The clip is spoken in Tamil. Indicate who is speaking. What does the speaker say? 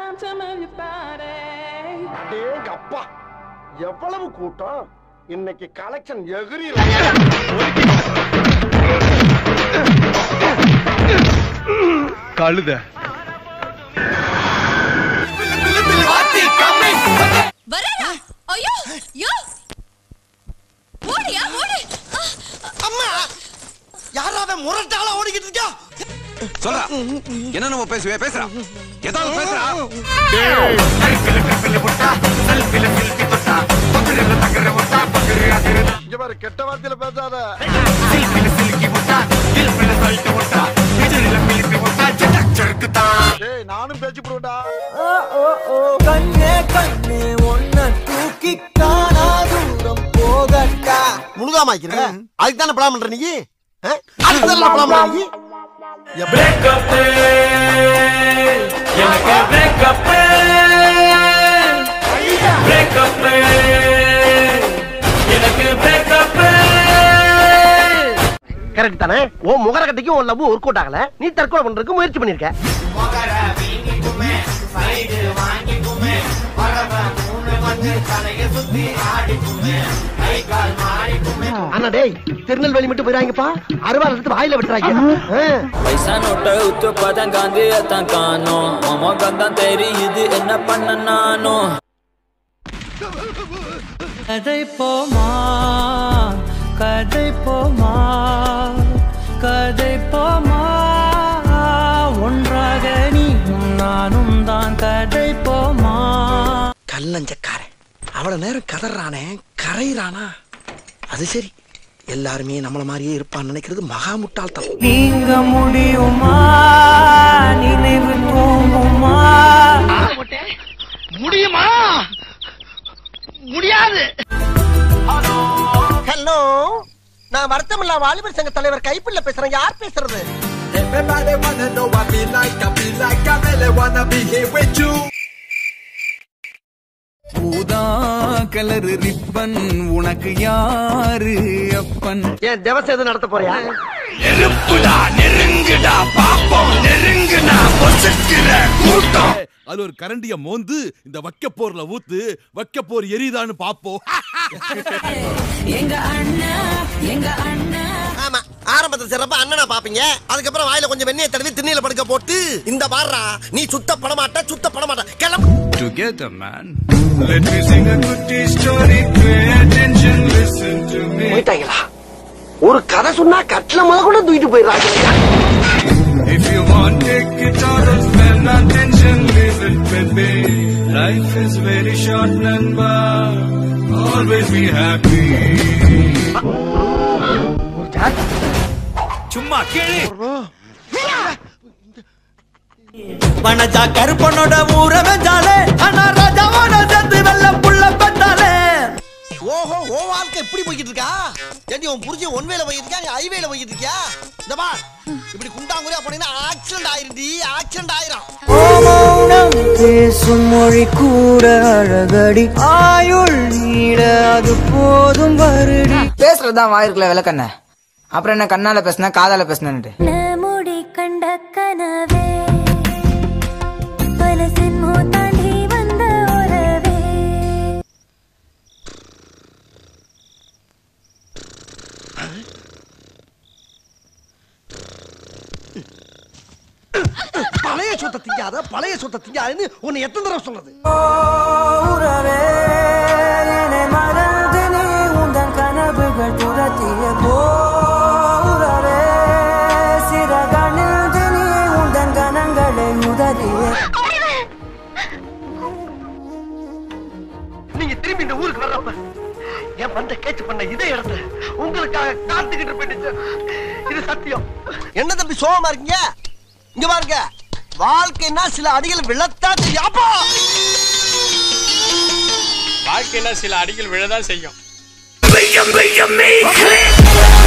Speaker 1: அடேங்க அப்பா எவ்வளவு கூட்டம் இன்னைக்கு கலெக்ஷன் எகிரி
Speaker 2: கழுத
Speaker 3: வரடா ஐயோ யோ ஓடியா ஓடு
Speaker 4: அம்மா யாராவது முரட்டால ஓடிக்கிட்டு இருக்கா
Speaker 5: சொல்றா என்ன நம்ம பேசுவே பேசுறா ஏதாவது பேசுறா
Speaker 1: இங்க பாரு கெட்ட வார்த்தையில பேசாத ஏய் நானும் பேச்சு போடுடா
Speaker 4: கண்ணே கண்ணே ஒன்ன தூக்கி காணா தூரம் போகட்டா முழுகாம ஆக்கிற அதுக்கு தானே பிளான் பண்ற நீ ஆ? அதுக்கு தானே பிளான் பண்ற நீ
Speaker 1: கரெக்ட் தானே உன் முகர கட்டிக்கும் உன் லவ் ஒர்க் அவுட் ஆகல நீ தற்கொலை பண்றதுக்கு முயற்சி பண்ணிருக்க அண்ணா டேய் திருநெல்வேலி மட்டும் போயிடாங்கப்பா அறுவாள் எடுத்து வாயில விட்டுறாங்க ஆ.
Speaker 6: பைசா நோட்டை உத்து பார்த்தேன் காந்தியத்தான் காணோம் மாமா கந்தான் தெரியுது என்ன பண்ண நானும்
Speaker 7: கதை போமா கதை போமா கதை போமா ஒன்றாக நீயும் நானும் தான் கதை போமா
Speaker 4: கல்லஞ்சக்காரன் அவ்வளவு நேரம் கதறானே கரையிறானா அது சரி எல்லாருமே நம்மள மாதிரியே இருப்பான்னு நினைக்கிறது மகா முட்டாள்தனம்
Speaker 7: நீங்க முடியுமா நினைவு தூங்குமா
Speaker 4: ஹலோ நான் வருத்தமில்லா வாலிபர் சங்க தலைவர் கைப்பிள்ள பேசுறேன் யார் பேசுறது
Speaker 5: ஊதா கலர் ரிப்பன் உனக்கு யாரு அப்பன்
Speaker 1: ஏன் திவசம் எதுவும் நடத்த போறியா
Speaker 5: நெருப்புடா நெருங்குடா பாப்போம் நெருங்குனா பொசுக்கிற கூட்டம்
Speaker 2: அது ஒரு கரண்டிய மோந்து இந்த வக்க போர்ல ஊத்து வக்க போர் எரியுதான்னு பாப்போம்
Speaker 3: எங்க அண்ணா எங்க அண்ணா
Speaker 4: ஆமா ஆரம்பத்துல சிறப்பா அண்ணனா பாப்பீங்க அதுக்கப்புறம் வாயில கொஞ்சம் வெண்ணெய் தடவி திண்ணையில படுக்க போட்டு இந்த பாடுறா நீ சுத்த படமாட்ட சுத்த படமாட்ட கிளம்பு
Speaker 5: Together, man. Let me sing a good story. Pay attention, listen to me.
Speaker 1: போயிட்டாங்களா ஒரு கதை சொன்னா கட்டில முத கூட தூக்கிட்டு போயிடுறாங்க
Speaker 5: If you want, take it or else spend attention, leave it with me. Life is very short, Namba. Always be happy. சும்மா கேளு
Speaker 7: வனஜா கருப்பனோட ஊர வெஞ்சாலே ஆனா ராஜாவோட சேர்த்து வெள்ள புள்ள பெற்றாலே
Speaker 4: ஓஹோ ஓ வாழ்க்கை எப்படி போய்கிட்டு இருக்கா ஏண்டி உன் புரிஞ்சு ஒன் வேல போய்கிட்டு இருக்கா நீ ஹைவேல போய்கிட்டு இருக்கியா இந்த பா இப்படி குண்டாங்குறியா போனீங்கன்னா ஆக்சிடென்ட் ஆயிருந்தி ஆக்சிடென்ட் ஆயிரும்
Speaker 7: மௌனம் பேசும் மொழி கூட அழகடி ஆயுள் நீட அது போதும் வருடி
Speaker 8: பேசுறதுதான் வாயிருக்குள்ள விளக்கண்ண அப்புறம் என்ன கண்ணால பேசினா காதால பேசினேன்ட்டு
Speaker 3: முடி கண்ட கனவே பல சின்மோ தாண்டி வந்த உறவே
Speaker 1: பழைய சொத்தை திங்காத பழைய சொத்தை திங்காதுன்னு உன்னை எத்தனை தடவை சொல்றது
Speaker 7: உறவே என்னை மறந்து நீ உந்தன் கனவுகள் துரத்திய போறவே சிறகணிந்து நீ உந்தன் கணங்களை உதறிய
Speaker 1: நீங்க திரும்பி இந்த ஊருக்கு வர்றப்ப என் வந்த கேச்சு பண்ண இதே இடத்துல உங்களுக்காக காத்துக்கிட்டு போயிடுச்சு இது சத்தியம்
Speaker 4: என்ன தம்பி சோகமா இருக்கீங்க இங்க பாருங்க வாழ்க்கைன்னா சில அடிகள் விழத்தா தெரியும் அப்பா
Speaker 9: வாழ்க்கையில சில அடிகள் விழதான் செய்யும்
Speaker 5: Make, make, make,